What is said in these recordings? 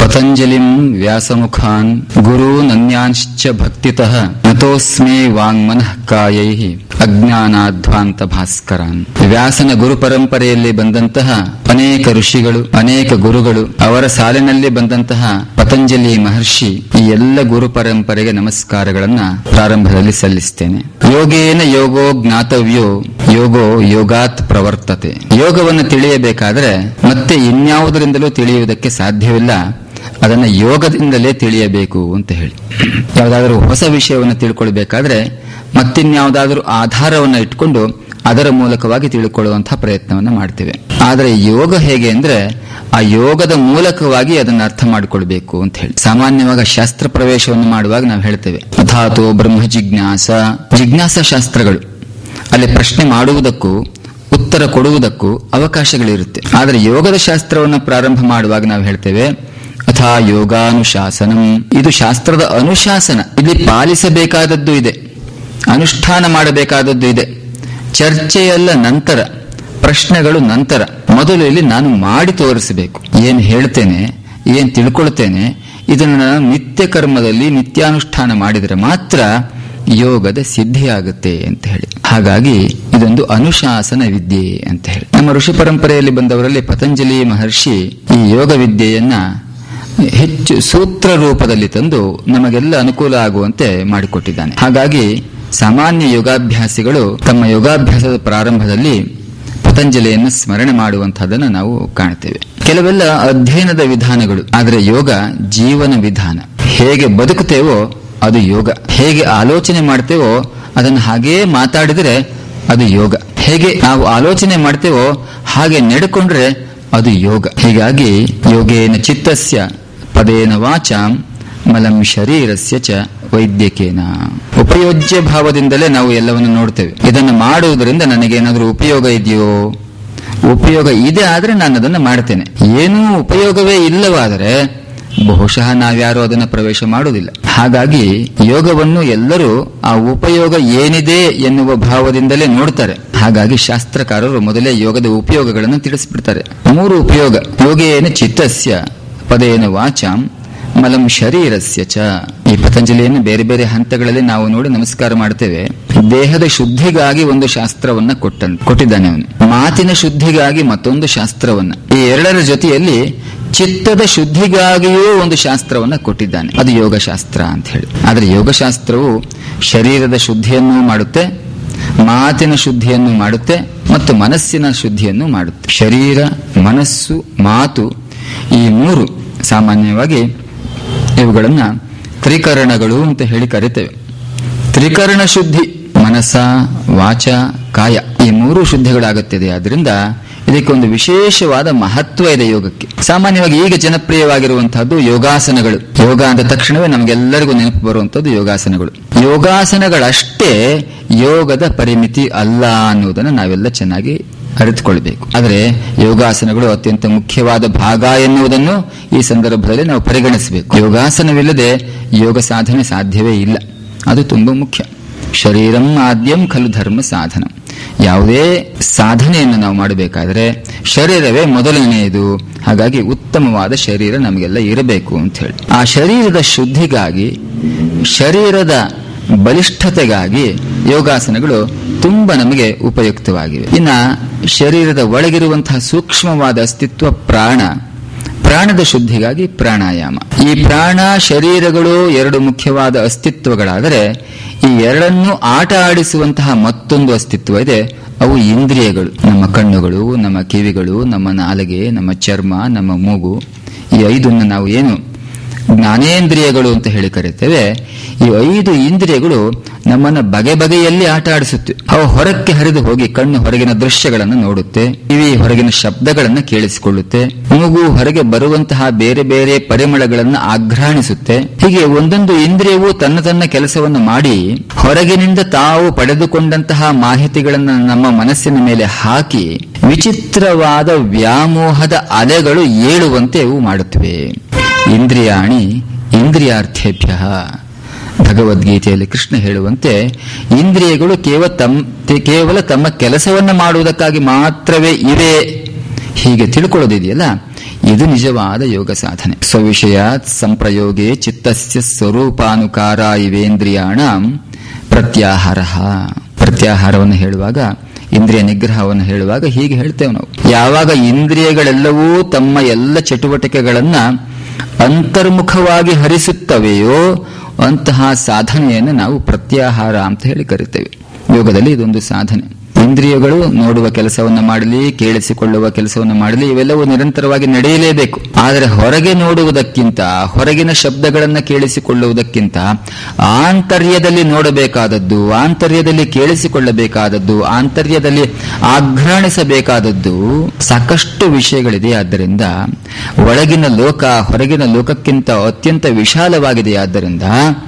ಪತಂಜಲಿಂ ವ್ಯಾಸಮುಖಾನ್ ಗುರೂನನ್ಯಾಂಶ್ಚ ಭಕ್ತಿತಃ ನತೋಸ್ಮೇ ವಾಂಗ್ಮನಃ ಕಾಯೈ ಅಜ್ಞಾನಾಧ್ವಾಂತ ಭಾಸ್ಕರಾನ್ ವ್ಯಾಸನ ಗುರು ಪರಂಪರೆಯಲ್ಲಿ ಬಂದಂತಹ ಅನೇಕ ಋಷಿಗಳು ಅನೇಕ ಗುರುಗಳು ಅವರ ಸಾಲಿನಲ್ಲಿ ಬಂದಂತಹ ಪತಂಜಲಿ ಮಹರ್ಷಿ ಈ ಎಲ್ಲ ಗುರು ಪರಂಪರೆಗೆ ನಮಸ್ಕಾರಗಳನ್ನ ಪ್ರಾರಂಭದಲ್ಲಿ ಸಲ್ಲಿಸ್ತೇನೆ ಯೋಗೇನ ಯೋಗೋ ಜ್ಞಾತವ್ಯೋ ಯೋಗೋ ಯೋಗಾತ್ ಪ್ರವರ್ತತೆ ಯೋಗವನ್ನು ತಿಳಿಯಬೇಕಾದ್ರೆ ಮತ್ತೆ ಇನ್ಯಾವುದರಿಂದಲೂ ತಿಳಿಯುವುದಕ್ಕೆ ಸಾಧ್ಯವಿಲ್ಲ ಅದನ್ನ ಯೋಗದಿಂದಲೇ ತಿಳಿಯಬೇಕು ಅಂತ ಹೇಳಿ ಯಾವುದಾದ್ರೂ ಹೊಸ ವಿಷಯವನ್ನು ತಿಳ್ಕೊಳ್ಬೇಕಾದ್ರೆ ಮತ್ತಿನ್ಯಾವುದಾದ್ರೂ ಆಧಾರವನ್ನ ಇಟ್ಕೊಂಡು ಅದರ ಮೂಲಕವಾಗಿ ತಿಳ್ಕೊಳ್ಳುವಂತಹ ಪ್ರಯತ್ನವನ್ನ ಮಾಡ್ತೇವೆ ಆದರೆ ಯೋಗ ಹೇಗೆ ಅಂದ್ರೆ ಆ ಯೋಗದ ಮೂಲಕವಾಗಿ ಅದನ್ನ ಅರ್ಥ ಮಾಡಿಕೊಳ್ಬೇಕು ಅಂತ ಹೇಳಿ ಸಾಮಾನ್ಯವಾಗಿ ಶಾಸ್ತ್ರ ಪ್ರವೇಶವನ್ನು ಮಾಡುವಾಗ ನಾವು ಹೇಳ್ತೇವೆ ಅಥಾತೋ ಬ್ರಹ್ಮ ಜಿಜ್ಞಾಸ ಜಿಜ್ಞಾಸ ಶಾಸ್ತ್ರಗಳು ಅಲ್ಲಿ ಪ್ರಶ್ನೆ ಮಾಡುವುದಕ್ಕೂ ಉತ್ತರ ಕೊಡುವುದಕ್ಕೂ ಅವಕಾಶಗಳಿರುತ್ತೆ ಆದರೆ ಯೋಗದ ಶಾಸ್ತ್ರವನ್ನು ಪ್ರಾರಂಭ ಮಾಡುವಾಗ ನಾವು ಹೇಳ್ತೇವೆ ಅಥಾ ಯೋಗಾನುಶಾಸನಂ ಇದು ಶಾಸ್ತ್ರದ ಅನುಶಾಸನ ಇಲ್ಲಿ ಪಾಲಿಸಬೇಕಾದದ್ದು ಇದೆ ಅನುಷ್ಠಾನ ಮಾಡಬೇಕಾದದ್ದು ಇದೆ ಚರ್ಚೆಯಲ್ಲ ನಂತರ ಪ್ರಶ್ನೆಗಳು ನಂತರ ಮೊದಲು ಇಲ್ಲಿ ನಾನು ಮಾಡಿ ತೋರಿಸಬೇಕು ಏನ್ ಹೇಳ್ತೇನೆ ಏನ್ ತಿಳ್ಕೊಳ್ತೇನೆ ಇದನ್ನು ನಾನು ನಿತ್ಯ ಕರ್ಮದಲ್ಲಿ ನಿತ್ಯಾನುಷ್ಠಾನ ಮಾಡಿದರೆ ಮಾತ್ರ ಯೋಗದ ಸಿದ್ಧಿಯಾಗುತ್ತೆ ಅಂತ ಹೇಳಿ ಹಾಗಾಗಿ ಇದೊಂದು ಅನುಶಾಸನ ವಿದ್ಯೆ ಅಂತ ಹೇಳಿ ನಮ್ಮ ಋಷಿ ಪರಂಪರೆಯಲ್ಲಿ ಬಂದವರಲ್ಲಿ ಪತಂಜಲಿ ಮಹರ್ಷಿ ಈ ಯೋಗ ವಿದ್ಯೆಯನ್ನ ಹೆಚ್ಚು ಸೂತ್ರ ರೂಪದಲ್ಲಿ ತಂದು ನಮಗೆಲ್ಲ ಅನುಕೂಲ ಆಗುವಂತೆ ಮಾಡಿಕೊಟ್ಟಿದ್ದಾನೆ ಹಾಗಾಗಿ ಸಾಮಾನ್ಯ ಯೋಗಾಭ್ಯಾಸಿಗಳು ತಮ್ಮ ಯೋಗಾಭ್ಯಾಸದ ಪ್ರಾರಂಭದಲ್ಲಿ ಪತಂಜಲಿಯನ್ನು ಸ್ಮರಣೆ ಮಾಡುವಂತಹದನ್ನು ನಾವು ಕಾಣ್ತೇವೆ ಕೆಲವೆಲ್ಲ ಅಧ್ಯಯನದ ವಿಧಾನಗಳು ಆದರೆ ಯೋಗ ಜೀವನ ವಿಧಾನ ಹೇಗೆ ಬದುಕುತ್ತೇವೋ ಅದು ಯೋಗ ಹೇಗೆ ಆಲೋಚನೆ ಮಾಡ್ತೇವೋ ಅದನ್ನು ಹಾಗೇ ಮಾತಾಡಿದರೆ ಅದು ಯೋಗ ಹೇಗೆ ನಾವು ಆಲೋಚನೆ ಮಾಡ್ತೇವೋ ಹಾಗೆ ನಡೆಕೊಂಡ್ರೆ ಅದು ಯೋಗ ಹೀಗಾಗಿ ಯೋಗೇನ ಚಿತ್ತಸ್ಯ ಪದೇನ ವಾಚಾಂ ಮಲಂ ಶರೀರಸ್ಯ ಚ ವೈದ್ಯಕೇನ ಉಪಯೋಜ್ಯ ಭಾವದಿಂದಲೇ ನಾವು ಎಲ್ಲವನ್ನು ನೋಡ್ತೇವೆ ಇದನ್ನು ಮಾಡುವುದರಿಂದ ನನಗೇನಾದ್ರೂ ಉಪಯೋಗ ಇದೆಯೋ ಉಪಯೋಗ ಇದೆ ಆದ್ರೆ ನಾನು ಅದನ್ನು ಮಾಡ್ತೇನೆ ಏನೂ ಉಪಯೋಗವೇ ಇಲ್ಲವಾದರೆ ಬಹುಶಃ ನಾವ್ಯಾರು ಅದನ್ನು ಪ್ರವೇಶ ಮಾಡುವುದಿಲ್ಲ ಹಾಗಾಗಿ ಯೋಗವನ್ನು ಎಲ್ಲರೂ ಆ ಉಪಯೋಗ ಏನಿದೆ ಎನ್ನುವ ಭಾವದಿಂದಲೇ ನೋಡ್ತಾರೆ ಹಾಗಾಗಿ ಶಾಸ್ತ್ರಕಾರರು ಮೊದಲೇ ಯೋಗದ ಉಪಯೋಗಗಳನ್ನು ತಿಳಿಸ್ಬಿಡ್ತಾರೆ ಮೂರು ಉಪಯೋಗ ಯೋಗೇನ ಚಿತ್ತಸ್ಯ ಪದೇನ ವಾಚಾಂ ಮಲಂ ಶರೀರಸ್ಯ ಚ ಈ ಪತಂಜಲಿಯನ್ನು ಬೇರೆ ಬೇರೆ ಹಂತಗಳಲ್ಲಿ ನಾವು ನೋಡಿ ನಮಸ್ಕಾರ ಮಾಡ್ತೇವೆ ದೇಹದ ಶುದ್ಧಿಗಾಗಿ ಒಂದು ಶಾಸ್ತ್ರವನ್ನ ಕೊಟ್ಟ ಕೊಟ್ಟಿದ್ದಾನೆ ಅವನು ಮಾತಿನ ಶುದ್ಧಿಗಾಗಿ ಮತ್ತೊಂದು ಶಾಸ್ತ್ರವನ್ನ ಈ ಎರಡರ ಜೊತೆಯಲ್ಲಿ ಚಿತ್ತದ ಶುದ್ಧಿಗಾಗಿಯೂ ಒಂದು ಶಾಸ್ತ್ರವನ್ನ ಕೊಟ್ಟಿದ್ದಾನೆ ಅದು ಯೋಗಶಾಸ್ತ್ರ ಅಂತ ಹೇಳಿ ಆದ್ರೆ ಯೋಗಶಾಸ್ತ್ರವು ಶರೀರದ ಶುದ್ಧಿಯನ್ನು ಮಾಡುತ್ತೆ ಮಾತಿನ ಶುದ್ಧಿಯನ್ನು ಮಾಡುತ್ತೆ ಮತ್ತು ಮನಸ್ಸಿನ ಶುದ್ಧಿಯನ್ನು ಮಾಡುತ್ತೆ ಶರೀರ ಮನಸ್ಸು ಮಾತು ಈ ಮೂರು ಸಾಮಾನ್ಯವಾಗಿ ಇವುಗಳನ್ನ ತ್ರಿಕರಣಗಳು ಅಂತ ಹೇಳಿ ಕರಿತೇವೆ ತ್ರಿಕರಣ ಶುದ್ಧಿ ಮನಸ್ಸ ವಾಚ ಕಾಯ ಈ ಮೂರು ಶುದ್ಧಿಗಳಾಗುತ್ತದೆ ಆದ್ರಿಂದ ಇದಕ್ಕೆ ಒಂದು ವಿಶೇಷವಾದ ಮಹತ್ವ ಇದೆ ಯೋಗಕ್ಕೆ ಸಾಮಾನ್ಯವಾಗಿ ಈಗ ಜನಪ್ರಿಯವಾಗಿರುವಂತಹದ್ದು ಯೋಗಾಸನಗಳು ಯೋಗ ಅಂದ ತಕ್ಷಣವೇ ನಮಗೆಲ್ಲರಿಗೂ ನೆನಪು ಬರುವಂತದ್ದು ಯೋಗಾಸನಗಳು ಯೋಗಾಸನಗಳಷ್ಟೇ ಯೋಗದ ಪರಿಮಿತಿ ಅಲ್ಲ ಅನ್ನುವುದನ್ನು ನಾವೆಲ್ಲ ಚೆನ್ನಾಗಿ ಅರಿತುಕೊಳ್ಬೇಕು ಆದರೆ ಯೋಗಾಸನಗಳು ಅತ್ಯಂತ ಮುಖ್ಯವಾದ ಭಾಗ ಎನ್ನುವುದನ್ನು ಈ ಸಂದರ್ಭದಲ್ಲಿ ನಾವು ಪರಿಗಣಿಸಬೇಕು ಯೋಗಾಸನವಿಲ್ಲದೆ ಯೋಗ ಸಾಧನೆ ಸಾಧ್ಯವೇ ಇಲ್ಲ ಅದು ತುಂಬಾ ಮುಖ್ಯ ಶರೀರಂ ಆದ್ಯಂ ಖಲು ಧರ್ಮ ಸಾಧನ ಯಾವುದೇ ಸಾಧನೆಯನ್ನು ನಾವು ಮಾಡಬೇಕಾದ್ರೆ ಶರೀರವೇ ಮೊದಲನೆಯದು ಹಾಗಾಗಿ ಉತ್ತಮವಾದ ಶರೀರ ನಮಗೆಲ್ಲ ಇರಬೇಕು ಅಂತ ಹೇಳಿ ಆ ಶರೀರದ ಶುದ್ಧಿಗಾಗಿ ಶರೀರದ ಬಲಿಷ್ಠತೆಗಾಗಿ ಯೋಗಾಸನಗಳು ತುಂಬಾ ನಮಗೆ ಉಪಯುಕ್ತವಾಗಿವೆ ಇನ್ನ ಶರೀರದ ಒಳಗಿರುವಂತಹ ಸೂಕ್ಷ್ಮವಾದ ಅಸ್ತಿತ್ವ ಪ್ರಾಣ ಪ್ರಾಣದ ಶುದ್ಧಿಗಾಗಿ ಪ್ರಾಣಾಯಾಮ ಈ ಪ್ರಾಣ ಶರೀರಗಳು ಎರಡು ಮುಖ್ಯವಾದ ಅಸ್ತಿತ್ವಗಳಾದರೆ ಈ ಎರಡನ್ನು ಆಟ ಆಡಿಸುವಂತಹ ಮತ್ತೊಂದು ಅಸ್ತಿತ್ವ ಇದೆ ಅವು ಇಂದ್ರಿಯಗಳು ನಮ್ಮ ಕಣ್ಣುಗಳು ನಮ್ಮ ಕಿವಿಗಳು ನಮ್ಮ ನಾಲಿಗೆ ನಮ್ಮ ಚರ್ಮ ನಮ್ಮ ಮೂಗು ಈ ಐದನ್ನು ನಾವು ಏನು ಜ್ಞಾನೇಂದ್ರಿಯಗಳು ಅಂತ ಹೇಳಿ ಕರೀತೇವೆ ಈ ಐದು ಇಂದ್ರಿಯಗಳು ನಮ್ಮನ್ನ ಬಗೆ ಬಗೆಯಲ್ಲಿ ಆಟ ಆಡಿಸುತ್ತೆ ಅವು ಹೊರಕ್ಕೆ ಹರಿದು ಹೋಗಿ ಕಣ್ಣು ಹೊರಗಿನ ದೃಶ್ಯಗಳನ್ನು ನೋಡುತ್ತೆ ಕಿವಿ ಹೊರಗಿನ ಶಬ್ದಗಳನ್ನು ಕೇಳಿಸಿಕೊಳ್ಳುತ್ತೆ ಮೂಗು ಹೊರಗೆ ಬರುವಂತಹ ಬೇರೆ ಬೇರೆ ಪರಿಮಳಗಳನ್ನು ಆಘ್ರಾಣಿಸುತ್ತೆ ಹೀಗೆ ಒಂದೊಂದು ಇಂದ್ರಿಯವು ತನ್ನ ತನ್ನ ಕೆಲಸವನ್ನು ಮಾಡಿ ಹೊರಗಿನಿಂದ ತಾವು ಪಡೆದುಕೊಂಡಂತಹ ಮಾಹಿತಿಗಳನ್ನು ನಮ್ಮ ಮನಸ್ಸಿನ ಮೇಲೆ ಹಾಕಿ ವಿಚಿತ್ರವಾದ ವ್ಯಾಮೋಹದ ಅಲೆಗಳು ಏಳುವಂತೆ ಇವು ಮಾಡುತ್ತವೆ ಇಂದ್ರಿಯಾಣಿ ಇಂದ್ರಿಯಾರ್ಥೇಭ್ಯ ಭಗವದ್ಗೀತೆಯಲ್ಲಿ ಕೃಷ್ಣ ಹೇಳುವಂತೆ ಇಂದ್ರಿಯಗಳು ಕೇವಲ ತಮ್ಮ ಕೇವಲ ತಮ್ಮ ಕೆಲಸವನ್ನು ಮಾಡುವುದಕ್ಕಾಗಿ ಮಾತ್ರವೇ ಇವೆ ಹೀಗೆ ತಿಳ್ಕೊಳ್ಳೋದಿದೆಯಲ್ಲ ಇದು ನಿಜವಾದ ಯೋಗ ಸಾಧನೆ ಸ್ವವಿಷಯಾತ್ ಸಂಪ್ರಯೋಗೆ ಚಿತ್ತಸ್ಯ ಸ್ವರೂಪಾನುಕಾರ ಇವೇಂದ್ರಿಯಾಣ ಪ್ರತ್ಯಾಹಾರ ಪ್ರತ್ಯಾಹಾರವನ್ನು ಹೇಳುವಾಗ ಇಂದ್ರಿಯ ನಿಗ್ರಹವನ್ನು ಹೇಳುವಾಗ ಹೀಗೆ ಹೇಳ್ತೇವೆ ನಾವು ಯಾವಾಗ ಇಂದ್ರಿಯಗಳೆಲ್ಲವೂ ತಮ್ಮ ಎಲ್ಲ ಚಟುವಟಿಕೆಗಳನ್ನ ಅಂತರ್ಮುಖವಾಗಿ ಹರಿಸುತ್ತವೆಯೋ ಅಂತಹ ಸಾಧನೆಯನ್ನು ನಾವು ಪ್ರತ್ಯಾಹಾರ ಅಂತ ಹೇಳಿ ಕರಿತೇವೆ ಯೋಗದಲ್ಲಿ ಇದೊಂದು ಸಾಧನೆ ಇಂದ್ರಿಯಗಳು ನೋಡುವ ಕೆಲಸವನ್ನು ಮಾಡಲಿ ಕೇಳಿಸಿಕೊಳ್ಳುವ ಕೆಲಸವನ್ನು ಮಾಡಲಿ ಇವೆಲ್ಲವೂ ನಿರಂತರವಾಗಿ ನಡೆಯಲೇಬೇಕು ಆದರೆ ಹೊರಗೆ ನೋಡುವುದಕ್ಕಿಂತ ಹೊರಗಿನ ಶಬ್ದಗಳನ್ನು ಕೇಳಿಸಿಕೊಳ್ಳುವುದಕ್ಕಿಂತ ಆಂತರ್ಯದಲ್ಲಿ ನೋಡಬೇಕಾದದ್ದು ಆಂತರ್ಯದಲ್ಲಿ ಕೇಳಿಸಿಕೊಳ್ಳಬೇಕಾದದ್ದು ಆಂತರ್ಯದಲ್ಲಿ ಆಘ್ರಾಣಿಸಬೇಕಾದದ್ದು ಸಾಕಷ್ಟು ವಿಷಯಗಳಿದೆ ಆದ್ದರಿಂದ ಒಳಗಿನ ಲೋಕ ಹೊರಗಿನ ಲೋಕಕ್ಕಿಂತ ಅತ್ಯಂತ ವಿಶಾಲವಾಗಿದೆ ಆದ್ದರಿಂದ